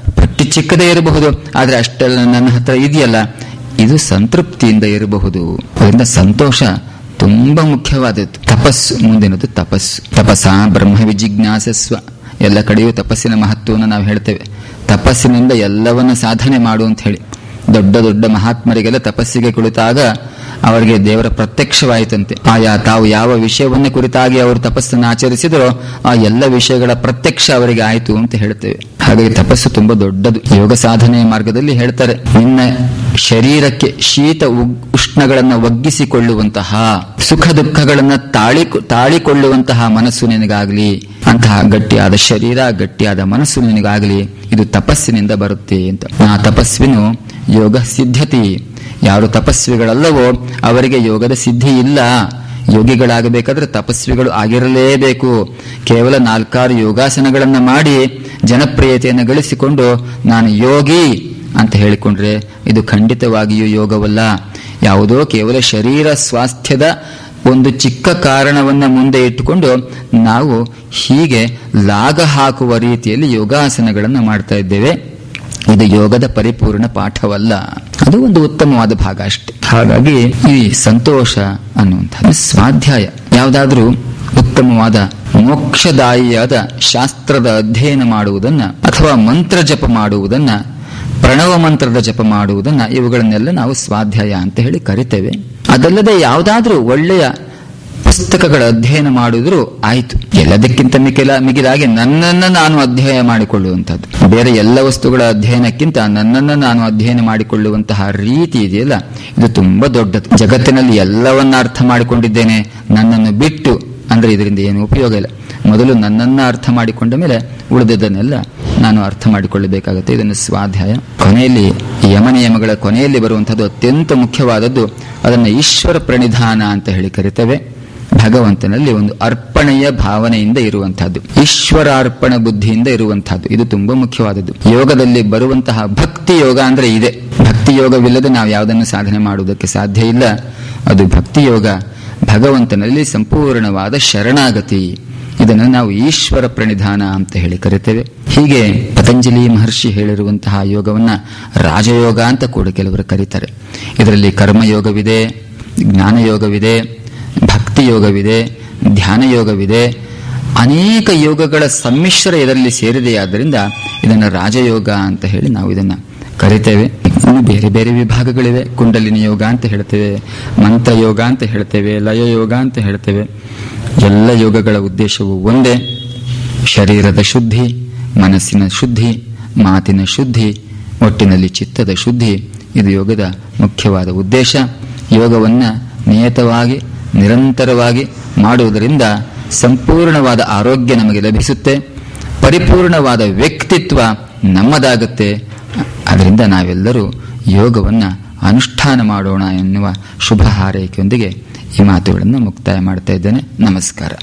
ಚಿಕ್ಕ ಚಿಕ್ಕದೇ ಇರಬಹುದು ಆದ್ರೆ ಅಷ್ಟೆಲ್ಲ ನನ್ನ ಹತ್ರ ಇದೆಯಲ್ಲ ಇದು ಸಂತೃಪ್ತಿಯಿಂದ ಇರಬಹುದು ಅದರಿಂದ ಸಂತೋಷ ತುಂಬಾ ಮುಖ್ಯವಾದದ್ದು ತಪಸ್ಸು ಮುಂದಿನದು ತಪಸ್ಸು ತಪಸ್ಸ ಬ್ರಹ್ಮ ವಿಜಿಜ್ಞಾಸಸ್ವ ಎಲ್ಲ ಕಡೆಯೂ ತಪಸ್ಸಿನ ಮಹತ್ವವನ್ನು ನಾವು ಹೇಳ್ತೇವೆ ತಪಸ್ಸಿನಿಂದ ಎಲ್ಲವನ್ನ ಸಾಧನೆ ಮಾಡು ಅಂತ ಹೇಳಿ ದೊಡ್ಡ ದೊಡ್ಡ ಮಹಾತ್ಮರಿಗೆಲ್ಲ ತಪಸ್ಸಿಗೆ ಕುಳಿತಾಗ ಅವರಿಗೆ ದೇವರ ಪ್ರತ್ಯಕ್ಷವಾಯಿತಂತೆ ಆಯಾ ತಾವು ಯಾವ ವಿಷಯವನ್ನ ಕುರಿತಾಗಿ ಅವರು ತಪಸ್ಸನ್ನು ಆಚರಿಸಿದರೋ ಆ ಎಲ್ಲ ವಿಷಯಗಳ ಪ್ರತ್ಯಕ್ಷ ಅವರಿಗೆ ಆಯಿತು ಅಂತ ಹೇಳ್ತೇವೆ ಹಾಗಾಗಿ ತಪಸ್ಸು ತುಂಬಾ ದೊಡ್ಡದು ಯೋಗ ಸಾಧನೆಯ ಮಾರ್ಗದಲ್ಲಿ ಹೇಳ್ತಾರೆ ನಿನ್ನ ಶರೀರಕ್ಕೆ ಶೀತ ಉಗ್- ಉಷ್ಣಗಳನ್ನ ಒಗ್ಗಿಸಿಕೊಳ್ಳುವಂತಹ ಸುಖ ದುಃಖಗಳನ್ನ ತಾಳಿ ತಾಳಿಕೊಳ್ಳುವಂತಹ ಮನಸ್ಸು ನಿನಗಾಗ್ಲಿ ಅಂತಹ ಗಟ್ಟಿಯಾದ ಶರೀರ ಗಟ್ಟಿಯಾದ ಮನಸ್ಸು ನಿನಗಾಗಲಿ ಇದು ತಪಸ್ಸಿನಿಂದ ಬರುತ್ತೆ ಅಂತ ಆ ತಪಸ್ವಿನು ಯೋಗ ಸಿದ್ಧತಿ ಯಾರು ತಪಸ್ವಿಗಳಲ್ಲವೋ ಅವರಿಗೆ ಯೋಗದ ಸಿದ್ಧಿ ಇಲ್ಲ ಯೋಗಿಗಳಾಗಬೇಕಾದ್ರೆ ತಪಸ್ವಿಗಳು ಆಗಿರಲೇಬೇಕು ಕೇವಲ ನಾಲ್ಕಾರು ಯೋಗಾಸನಗಳನ್ನ ಮಾಡಿ ಜನಪ್ರಿಯತೆಯನ್ನು ಗಳಿಸಿಕೊಂಡು ನಾನು ಯೋಗಿ ಅಂತ ಹೇಳಿಕೊಂಡ್ರೆ ಇದು ಖಂಡಿತವಾಗಿಯೂ ಯೋಗವಲ್ಲ ಯಾವುದೋ ಕೇವಲ ಶರೀರ ಸ್ವಾಸ್ಥ್ಯದ ಒಂದು ಚಿಕ್ಕ ಕಾರಣವನ್ನ ಮುಂದೆ ಇಟ್ಟುಕೊಂಡು ನಾವು ಹೀಗೆ ಲಾಗ ಹಾಕುವ ರೀತಿಯಲ್ಲಿ ಯೋಗಾಸನಗಳನ್ನು ಮಾಡ್ತಾ ಇದ್ದೇವೆ ಇದು ಯೋಗದ ಪರಿಪೂರ್ಣ ಪಾಠವಲ್ಲ ಅದು ಒಂದು ಉತ್ತಮವಾದ ಭಾಗ ಅಷ್ಟೇ ಹಾಗಾಗಿ ಈ ಸಂತೋಷ ಅನ್ನುವಂಥದ್ದು ಸ್ವಾಧ್ಯಾಯ ಯಾವುದಾದ್ರೂ ಉತ್ತಮವಾದ ಮೋಕ್ಷದಾಯಿಯಾದ ಶಾಸ್ತ್ರದ ಅಧ್ಯಯನ ಮಾಡುವುದನ್ನ ಅಥವಾ ಮಂತ್ರ ಜಪ ಮಾಡುವುದನ್ನ ಪ್ರಣವ ಮಂತ್ರದ ಜಪ ಮಾಡುವುದನ್ನ ಇವುಗಳನ್ನೆಲ್ಲ ನಾವು ಸ್ವಾಧ್ಯಾಯ ಅಂತ ಹೇಳಿ ಕರಿತೇವೆ ಅದಲ್ಲದೆ ಯಾವುದಾದ್ರೂ ಒಳ್ಳೆಯ ಪುಸ್ತಕಗಳ ಅಧ್ಯಯನ ಮಾಡಿದ್ರು ಆಯಿತು ಎಲ್ಲದಕ್ಕಿಂತ ಮಿಗಿಲ ಮಿಗಿಲಾಗಿ ನನ್ನನ್ನು ನಾನು ಅಧ್ಯಯನ ಮಾಡಿಕೊಳ್ಳುವಂಥದ್ದು ಬೇರೆ ಎಲ್ಲ ವಸ್ತುಗಳ ಅಧ್ಯಯನಕ್ಕಿಂತ ನನ್ನನ್ನು ನಾನು ಅಧ್ಯಯನ ಮಾಡಿಕೊಳ್ಳುವಂತಹ ರೀತಿ ಇದೆಯಲ್ಲ ಇದು ತುಂಬಾ ದೊಡ್ಡದು ಜಗತ್ತಿನಲ್ಲಿ ಎಲ್ಲವನ್ನ ಅರ್ಥ ಮಾಡಿಕೊಂಡಿದ್ದೇನೆ ನನ್ನನ್ನು ಬಿಟ್ಟು ಅಂದ್ರೆ ಇದರಿಂದ ಏನು ಉಪಯೋಗ ಇಲ್ಲ ಮೊದಲು ನನ್ನನ್ನ ಅರ್ಥ ಮಾಡಿಕೊಂಡ ಮೇಲೆ ಉಳಿದದನ್ನೆಲ್ಲ ನಾನು ಅರ್ಥ ಮಾಡಿಕೊಳ್ಳಬೇಕಾಗುತ್ತೆ ಇದನ್ನು ಸ್ವಾಧ್ಯಾಯ ಕೊನೆಯಲ್ಲಿ ಯಮ ನಿಯಮಗಳ ಕೊನೆಯಲ್ಲಿ ಬರುವಂತಹದ್ದು ಅತ್ಯಂತ ಮುಖ್ಯವಾದದ್ದು ಅದನ್ನು ಈಶ್ವರ ಪ್ರಣಿಧಾನ ಅಂತ ಹೇಳಿ ಕರಿತೇವೆ ಭಗವಂತನಲ್ಲಿ ಒಂದು ಅರ್ಪಣೆಯ ಭಾವನೆಯಿಂದ ಇರುವಂತಹದ್ದು ಈಶ್ವರಾರ್ಪಣ ಬುದ್ಧಿಯಿಂದ ಇರುವಂತಹದ್ದು ಇದು ತುಂಬಾ ಮುಖ್ಯವಾದದ್ದು ಯೋಗದಲ್ಲಿ ಬರುವಂತಹ ಭಕ್ತಿ ಯೋಗ ಅಂದ್ರೆ ಇದೆ ಭಕ್ತಿ ಯೋಗವಿಲ್ಲದೆ ನಾವು ಯಾವುದನ್ನು ಸಾಧನೆ ಮಾಡುವುದಕ್ಕೆ ಸಾಧ್ಯ ಇಲ್ಲ ಅದು ಭಕ್ತಿ ಯೋಗ ಭಗವಂತನಲ್ಲಿ ಸಂಪೂರ್ಣವಾದ ಶರಣಾಗತಿ ಇದನ್ನು ನಾವು ಈಶ್ವರ ಪ್ರಣಿಧಾನ ಅಂತ ಹೇಳಿ ಕರಿತೇವೆ ಹೀಗೆ ಪತಂಜಲಿ ಮಹರ್ಷಿ ಹೇಳಿರುವಂತಹ ಯೋಗವನ್ನ ರಾಜಯೋಗ ಅಂತ ಕೂಡ ಕೆಲವರು ಕರೀತಾರೆ ಇದರಲ್ಲಿ ಕರ್ಮಯೋಗವಿದೆ ಜ್ಞಾನಯೋಗವಿದೆ ಭಕ್ತಿ ಯೋಗವಿದೆ ಧ್ಯಾನ ಯೋಗವಿದೆ ಅನೇಕ ಯೋಗಗಳ ಸಮ್ಮಿಶ್ರ ಇದರಲ್ಲಿ ಸೇರಿದೆಯಾದ್ದರಿಂದ ಇದನ್ನು ರಾಜಯೋಗ ಅಂತ ಹೇಳಿ ನಾವು ಇದನ್ನ ಕರಿತೇವೆ ಇನ್ನು ಬೇರೆ ಬೇರೆ ವಿಭಾಗಗಳಿವೆ ಕುಂಡಲಿನಿ ಯೋಗ ಅಂತ ಹೇಳ್ತೇವೆ ಮಂತ್ರ ಯೋಗ ಅಂತ ಹೇಳ್ತೇವೆ ಲಯ ಯೋಗ ಅಂತ ಹೇಳ್ತೇವೆ ಎಲ್ಲ ಯೋಗಗಳ ಉದ್ದೇಶವು ಒಂದೇ ಶರೀರದ ಶುದ್ಧಿ ಮನಸ್ಸಿನ ಶುದ್ಧಿ ಮಾತಿನ ಶುದ್ಧಿ ಒಟ್ಟಿನಲ್ಲಿ ಚಿತ್ತದ ಶುದ್ಧಿ ಇದು ಯೋಗದ ಮುಖ್ಯವಾದ ಉದ್ದೇಶ ಯೋಗವನ್ನ ನಿಯತವಾಗಿ ನಿರಂತರವಾಗಿ ಮಾಡುವುದರಿಂದ ಸಂಪೂರ್ಣವಾದ ಆರೋಗ್ಯ ನಮಗೆ ಲಭಿಸುತ್ತೆ ಪರಿಪೂರ್ಣವಾದ ವ್ಯಕ್ತಿತ್ವ ನಮ್ಮದಾಗುತ್ತೆ ಅದರಿಂದ ನಾವೆಲ್ಲರೂ ಯೋಗವನ್ನ ಅನುಷ್ಠಾನ ಮಾಡೋಣ ಎನ್ನುವ ಶುಭ ಹಾರೈಕೆಯೊಂದಿಗೆ ಈ ಮಾತುಗಳನ್ನು ಮುಕ್ತಾಯ ಮಾಡ್ತಾ ಇದ್ದೇನೆ ನಮಸ್ಕಾರ